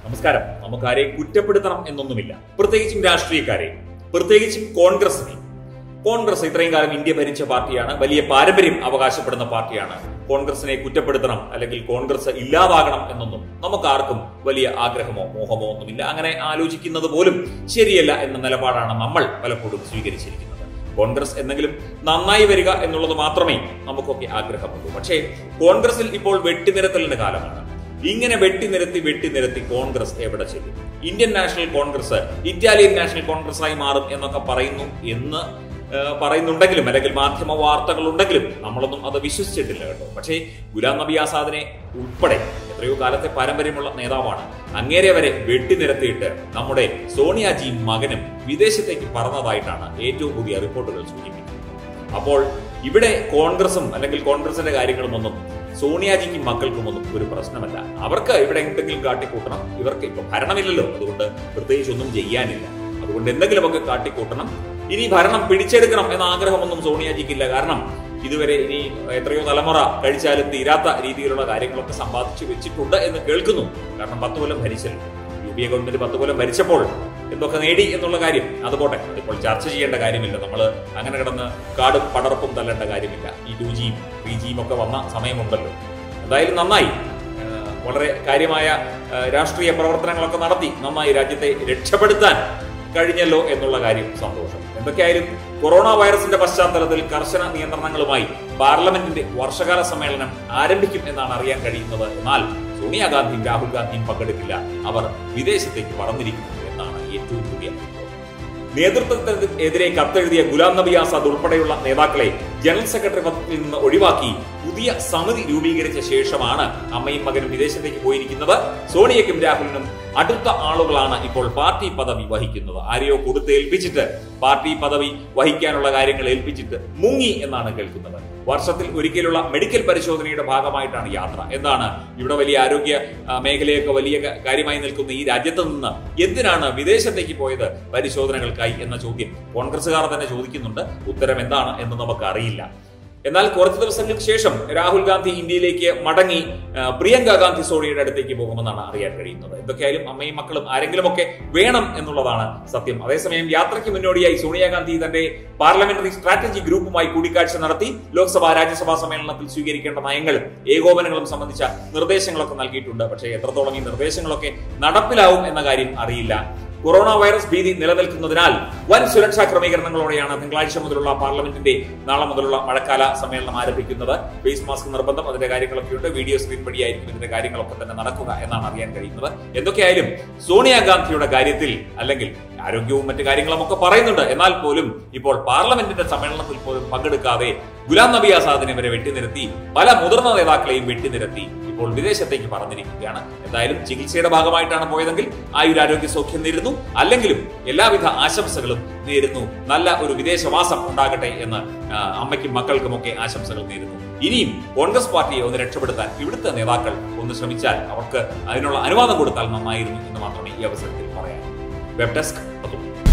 നമസ്കാരം നമുക്കാരെയും കുറ്റപ്പെടുത്തണം എന്നൊന്നുമില്ല പ്രത്യേകിച്ചും രാഷ്ട്രീയക്കാരെ പ്രത്യേകിച്ചും കോൺഗ്രസിനെ കോൺഗ്രസ് ഇത്രയും കാലം ഇന്ത്യ ഭരിച്ച പാർട്ടിയാണ് വലിയ പാരമ്പര്യം അവകാശപ്പെടുന്ന പാർട്ടിയാണ് കോൺഗ്രസിനെ കുറ്റപ്പെടുത്തണം അല്ലെങ്കിൽ കോൺഗ്രസ് ഇല്ലാതാകണം എന്നൊന്നും നമുക്ക് ആർക്കും വലിയ ആഗ്രഹമോ മോഹമോ ഒന്നുമില്ല അങ്ങനെ ആലോചിക്കുന്നത് പോലും ശരിയല്ല എന്ന നിലപാടാണ് നമ്മൾ പലപ്പോഴും സ്വീകരിച്ചിരിക്കുന്നത് കോൺഗ്രസ് എന്തെങ്കിലും നന്നായി വരിക എന്നുള്ളത് മാത്രമേ നമുക്കൊക്കെ ആഗ്രഹമുള്ളൂ പക്ഷേ കോൺഗ്രസിൽ ഇപ്പോൾ വെട്ടിനിരത്തലിന്റെ കാലമാണ് ഇങ്ങനെ വെട്ടിനിരത്തി വെട്ടിനിരത്തി കോൺഗ്രസ് എവിടെ ചെല്ലും Indian National Congress Italian National Congress ആയി മാറും എന്നൊക്കെ പറയുന്നു എന്ന് ആ, പറയുന്നുണ്ടെങ്കിലും അല്ലെങ്കിൽ മാധ്യമ വാർത്തകൾ ഉണ്ടെങ്കിലും നമ്മളൊന്നും അത് വിശ്വസിച്ചിട്ടില്ല കേട്ടോ പക്ഷേ ഗുലാം നബി ആസാദിനെ ഉൾപ്പെടെ എത്രയോ കാലത്തെ പാരമ്പര്യമുള്ള നേതാവാണ് അങ്ങേരെ വരെ വെട്ടിനിരത്തിയിട്ട് നമ്മുടെ സോണിയാജിയും മകനും വിദേശത്തേക്ക് പറന്നതായിട്ടാണ് ഏറ്റവും പുതിയ റിപ്പോർട്ടുകൾ സൂചിപ്പിക്കുന്നത് അപ്പോൾ ഇവിടെ കോൺഗ്രസും അല്ലെങ്കിൽ കോൺഗ്രസിന്റെ കാര്യങ്ങളുമൊന്നും സോണിയാജിക്കും മക്കൾക്കും ഒന്നും ഒരു പ്രശ്നമല്ല അവർക്ക് ഇവിടെ എന്തെങ്കിലും കാട്ടിക്കൂട്ടണം ഇവർക്ക് ഇപ്പൊ ഭരണമില്ലല്ലോ അതുകൊണ്ട് പ്രത്യേകിച്ച് ഒന്നും ചെയ്യാനില്ല അതുകൊണ്ട് എന്തെങ്കിലുമൊക്കെ കാട്ടിക്കൂട്ടണം ഇനി ഭരണം പിടിച്ചെടുക്കണം എന്ന ആഗ്രഹമൊന്നും സോണിയാജിക്കില്ല കാരണം ഇതുവരെ ഇനി എത്രയോ തലമുറ കഴിച്ചാലും തീരാത്ത രീതിയിലുള്ള കാര്യങ്ങളൊക്കെ സമ്പാദിച്ചു വെച്ചിട്ടുണ്ട് എന്ന് കേൾക്കുന്നു കാരണം പത്ത് കൊല്ലം ഭരിച്ചല്ലോ യു പി എ ഗവൺമെന്റ് പത്ത് കൊല്ലം ഭരിച്ചപ്പോൾ എന്തൊക്കെ നേടി എന്നുള്ള കാര്യം അത് പോട്ടെ അതിപ്പോൾ ചർച്ച ചെയ്യേണ്ട കാര്യമില്ല നമ്മൾ അങ്ങനെ കിടന്ന് കാടും പടർപ്പും തല്ലേണ്ട കാര്യമില്ല ഈ ടു ജിയും ത്രീ ജിയും ഒക്കെ വന്ന സമയമുണ്ടല്ലോ എന്തായാലും നന്നായി ഏഹ് വളരെ കാര്യമായ ഏഹ് രാഷ്ട്രീയ പ്രവർത്തനങ്ങളൊക്കെ നടത്തി നന്നായി രാജ്യത്തെ രക്ഷപ്പെടുത്താൻ കഴിഞ്ഞല്ലോ എന്നുള്ള കാര്യം സന്തോഷം എന്തൊക്കെയായാലും കൊറോണ വൈറസിന്റെ പശ്ചാത്തലത്തിൽ കർശന നിയന്ത്രണങ്ങളുമായി പാർലമെന്റിന്റെ വർഷകാല സമ്മേളനം ആരംഭിക്കും എന്നാണ് അറിയാൻ കഴിയുന്നത് എന്നാൽ സോണിയാഗാന്ധിയും രാഹുൽ ഗാന്ധിയും പങ്കെടുക്കില്ല അവർ വിദേശത്തേക്ക് പറന്നിരിക്കുന്നു എന്നാണ് ഏറ്റവും പുതിയ റിപ്പോർട്ട്. നേതൃത്വത്തിനെതിരെ കത്തെഴുതിയ ഗുലാം നബി ആസാദ് ഉൾപ്പെടെയുള്ള നേതാക്കളെ ജനറൽ സെക്രട്ടറി പദത്തിൽ നിന്ന് ഒഴിവാക്കി പുതിയ സമിതി രൂപീകരിച്ച ശേഷമാണ് അമ്മയും മകനും വിദേശത്തേക്ക് പോയിരിക്കുന്നത് സോണിയയ്ക്കും രാഹുലിനും അടുത്ത ആളുകളാണ് ഇപ്പോൾ പാർട്ടി പദവി വഹിക്കുന്നത് ആരെയോ കൊടുത്ത് ഏൽപ്പിച്ചിട്ട് പാർട്ടി പദവി വഹിക്കാനുള്ള കാര്യങ്ങൾ ഏൽപ്പിച്ചിട്ട് മുങ്ങി എന്നാണ് കേൾക്കുന്നത് വർഷത്തിൽ ഒരിക്കലുള്ള മെഡിക്കൽ പരിശോധനയുടെ ഭാഗമായിട്ടാണ് യാത്ര എന്താണ് ഇവിടെ വലിയ ആരോഗ്യ ആ, മേഖലയൊക്കെ വലിയ ക- കാര്യമായി നിൽക്കുന്ന ഈ രാജ്യത്ത് നിന്ന് എന്തിനാണ് വിദേശത്തേക്ക് പോയത് പരിശോധനകൾക്കായി എന്ന ചോദ്യം കോൺഗ്രസുകാർ തന്നെ ചോദിക്കുന്നുണ്ട് ഉത്തരം എന്താണ് എന്ന് നമുക്ക് അറിയില്ല എന്നാൽ കുറച്ച് ദിവസങ്ങൾക്ക് ശേഷം രാഹുൽ ഗാന്ധി ഇന്ത്യയിലേക്ക് മടങ്ങി ആ, പ്രിയങ്ക ഗാന്ധി സോണിയുടെ അടുത്തേക്ക് പോകുമെന്നാണ് അറിയാൻ കഴിയുന്നത് എന്തൊക്കെയായാലും അമ്മയും മക്കളും ആരെങ്കിലുമൊക്കെ വേണം എന്നുള്ളതാണ് സത്യം അതേസമയം യാത്രയ്ക്ക് മുന്നോടിയായി സോണിയാഗാന്ധി തന്റെ പാർലമെന്ററി സ്ട്രാറ്റജി ഗ്രൂപ്പുമായി കൂടിക്കാഴ്ച നടത്തി ലോക്സഭാ രാജ്യസഭാ സമ്മേളനത്തിൽ സ്വീകരിക്കേണ്ട നയങ്ങളും ഏകോപനങ്ങളും സംബന്ധിച്ച നിർദ്ദേശങ്ങളൊക്കെ നൽകിയിട്ടുണ്ട് പക്ഷേ എത്രത്തോളം ഈ നിർദ്ദേശങ്ങളൊക്കെ നടപ്പിലാവും എന്ന കാര്യം അറിയില്ല കൊറോണ വൈറസ് ഭീതി നിലനിൽക്കുന്നതിനാൽ വൻ സുരക്ഷാ ക്രമീകരണങ്ങളോടെയാണ് തിങ്കളാഴ്ച മുതലുള്ള പാർലമെന്റിന്റെ നാളെ മുതലുള്ള മഴക്കാല സമ്മേളനം ആരംഭിക്കുന്നത് ഫേസ് മാസ്ക് നിർബന്ധം അതിന്റെ കാര്യങ്ങളൊക്കെ ഉണ്ട് വീഡിയോ സ്ക്രീൻ വഴിയായിരിക്കും ഇതിന്റെ കാര്യങ്ങളൊക്കെ തന്നെ നടക്കുക എന്നാണ് അറിയാൻ കഴിയുന്നത് എന്തൊക്കെയായാലും സോണിയാഗാന്ധിയുടെ കാര്യത്തിൽ അല്ലെങ്കിൽ ആരോഗ്യവും മറ്റു കാര്യങ്ങളും ഒക്കെ പറയുന്നുണ്ട് എന്നാൽ പോലും ഇപ്പോൾ പാർലമെന്റിന്റെ സമ്മേളനത്തിൽ പോലും പങ്കെടുക്കാതെ ഗുലാം നബി ആസാദിനെ വരെ വെട്ടിനിരത്തി പല മുതിർന്ന നേതാക്കളെയും വെട്ടിനിരത്തി ഇപ്പോൾ വിദേശത്തേക്ക് പറഞ്ഞിരിക്കുകയാണ് എന്തായാലും ചികിത്സയുടെ ഭാഗമായിട്ടാണ് പോയതെങ്കിൽ ആയുരാരോഗ്യ സൗഖ്യം നേരുന്നു അല്ലെങ്കിലും എല്ലാവിധ ആശംസകളും നേരുന്നു നല്ല ഒരു വിദേശവാസം ഉണ്ടാകട്ടെ എന്ന് ആ, അമ്മയ്ക്കും മക്കൾക്കുമൊക്കെ ആശംസകൾ നേരുന്നു ഇനിയും കോൺഗ്രസ് പാർട്ടിയെ ഒന്ന് രക്ഷപ്പെടുത്താൻ ഇവിടുത്തെ നേതാക്കൾ ഒന്ന് ശ്രമിച്ചാൽ അവർക്ക് അതിനുള്ള അനുവാദം കൊടുത്താൽ നന്നായിരുന്നു എന്ന് മാത്രമേ ഈ അവസരത്തിൽ പറയാൻ വെബ് ഡെസ്ക് അതും